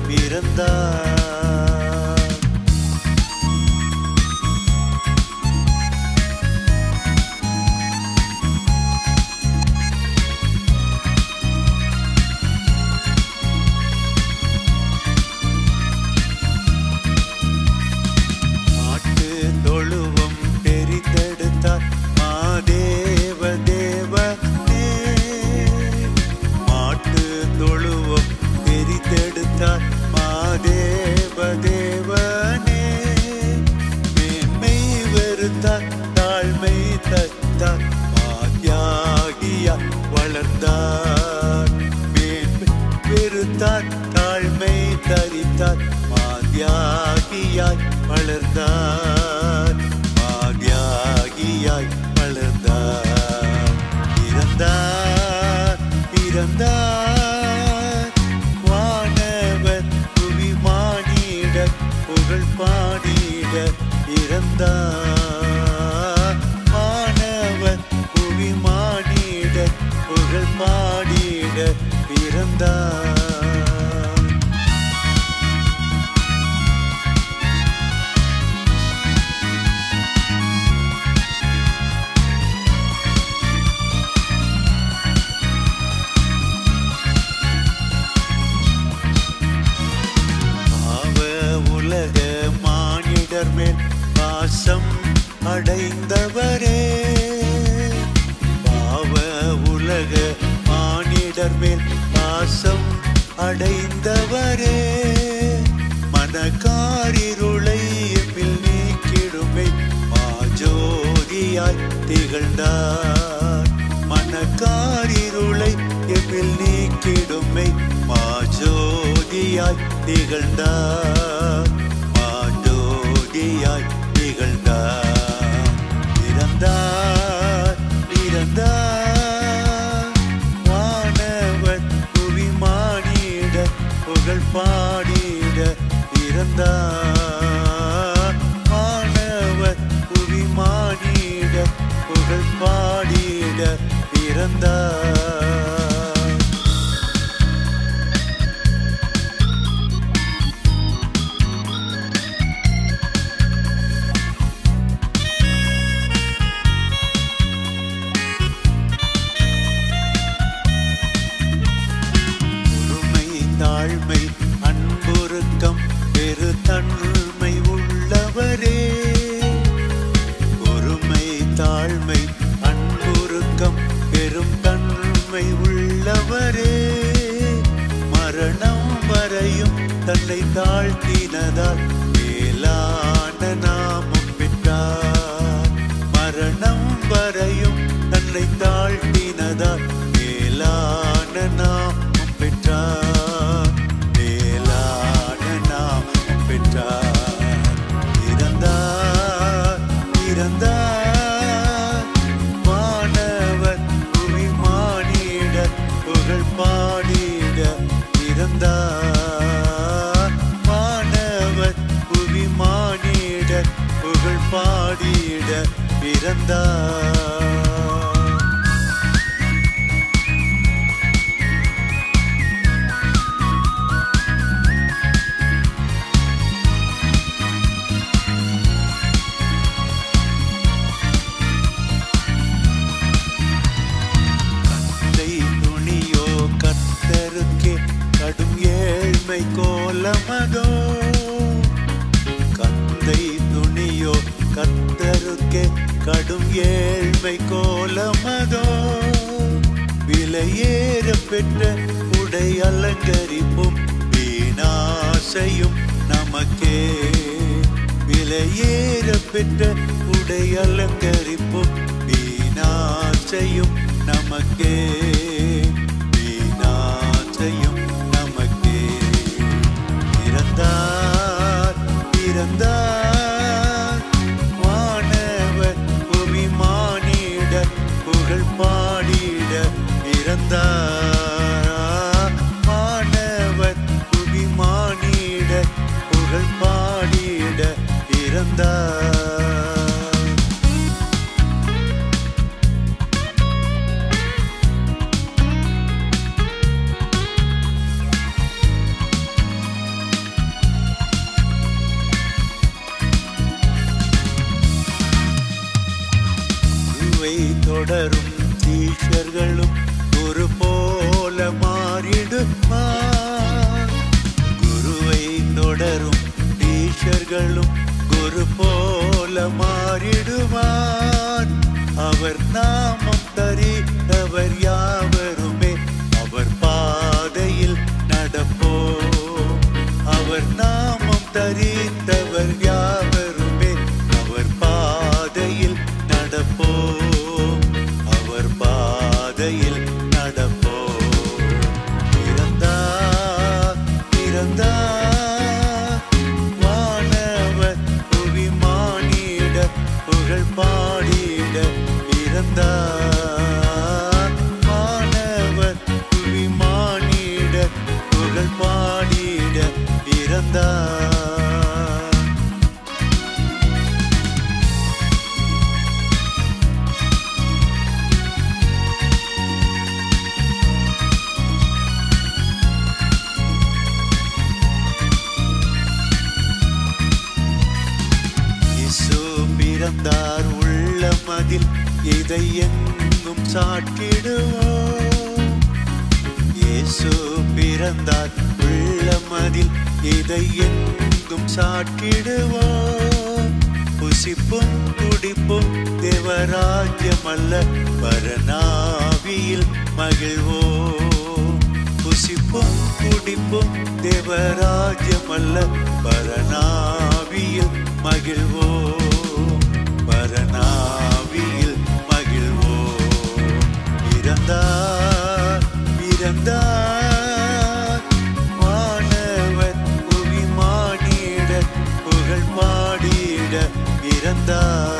பிறந்தார் மாட்டு தொழுவம் தெரிந்தெடுத்தார் மாதேவ தேவனே மாட்டு தொழுவம் தெரிந்தெடுத்தார் மாதேவ தேவனே மேன்மை வெறுத்தார் தாழ்மை தத்தார் மாத்தியாகியா வளர்ந்தார் மேன்மை வெறுத்தார் தாழ்மை தரித்தார் மாத்தியாகியாய் வளர்ந்தார் மாத்தியாகியாய் வளர்ந்தார் இறந்தார் இறந்தார் வானவர் புவி மானிட புகழ் பாடிட இறந்தார் மாணவர் புவி மானிட புகழ் பாடிட பிறந்தார் பாவ உலக மானிடர் மேல் பாசம் அடைந்தவரே பாவ உலக மானிடர் மேல் பாசம் அடைந்தவரே மனக்காரிருளை எம்மில் நீக்கிடுமை மாஜோதியாய் திகழ்ந்தார் மனக்காரிருளை எம்மில் நீக்கிடுமை மாஜோதியாய் திகழ்ந்தார் மாஜோதியாய் திகழ்ந்தார் இறந்தார் இறந்தார் வானவர் புவி மானிட புகழ் பாடிட இறந்தார் வானவர் புவி மானிட புகழ் பாடிட பிறந்தார் பொறுமை தாழ்மை அன்புருக்கம் பெரு தன்மை உள்ளவரே பொறுமை தாழ்மை அன்புருக்கம் பெரும் தன்மை உள்ளவரே மரணம் வரையும் தன்னை தாழ்த்தினதால் மேலான நாமம் பெற்றார் மரணம் வரையும் தன்னை தாழ்த்தினதால் மேலான நாமம் பெற்றார் மேலான நாமம் பெற்றார் இறந்தார் இறந்தார் வானவர் புவி மானிட புகழ் பாடிட இறந்தார் வானவர் புவி மானிட புகழ் பாடிட பிறந்தார் கத்தை துணியோ கத்தருக்கே கடும் ஏழ்மை கோலமதோ கத்தை துணியோ கத்தருக்கே கடும் ஏழ்மை கோலமதோ விலையேற பெற்ற உடை அலங்கரிப்பும் வீணாசையும் நமக்கே விலையேற பெற்ற உடை அலங்கரிப்பும் வீணாசையும் நமக்கே வீணாசையும் நமக்கே இறந்தார் இறந்தார் வானவர் புவி மானிட புகழ் பாடிட இறந்தார் வானவர் புவி மானிட புகழ் பாடிட இறந்தார் தொடரும் டீச்சர்களும் குரு போல மாறிடுவார் குருவை தொடரும் டீச்சர்களும் குரு போல மாறிடுவார் அவர் நாமம் தரித்தவர் யாவருமே அவர் பாதையில் நடப்போம் அவர் நாமம் தரித்தவர் யாவருமே அவர் பாதையில் நடப்போம் அவர் பாதையில் நடப்போம் பிறந்தார் பிறந்தார் வானவர் புவி மானிட புகழ் பாடிட பிறந்தார் வானவர் புவி மானிட புகழ் பாடிட பிறந்தார் இயேசு பிறந்தார் உள்ள மதில் இதை எங்கும் சாட்டிடுவோம் இயேசு பிறந்தார் உள்ள மதில் இதை எங்கும் சாட்டிடுவோம் புசிப்பும் குடிப்பும் தேவராஜ்யம் அல்ல பரநாவியில் மகிழ்வோம் புசிப்பும் குடிப்பும் தேவராஜ்யம் அல்ல பரநாவியில் மகிழ்வோம் பரநாவியில் மகிழ்வோம் பிறந்தார் பிறந்தார் மாணவர் புவி மானிட புகழ் பாடிட பிறந்தார்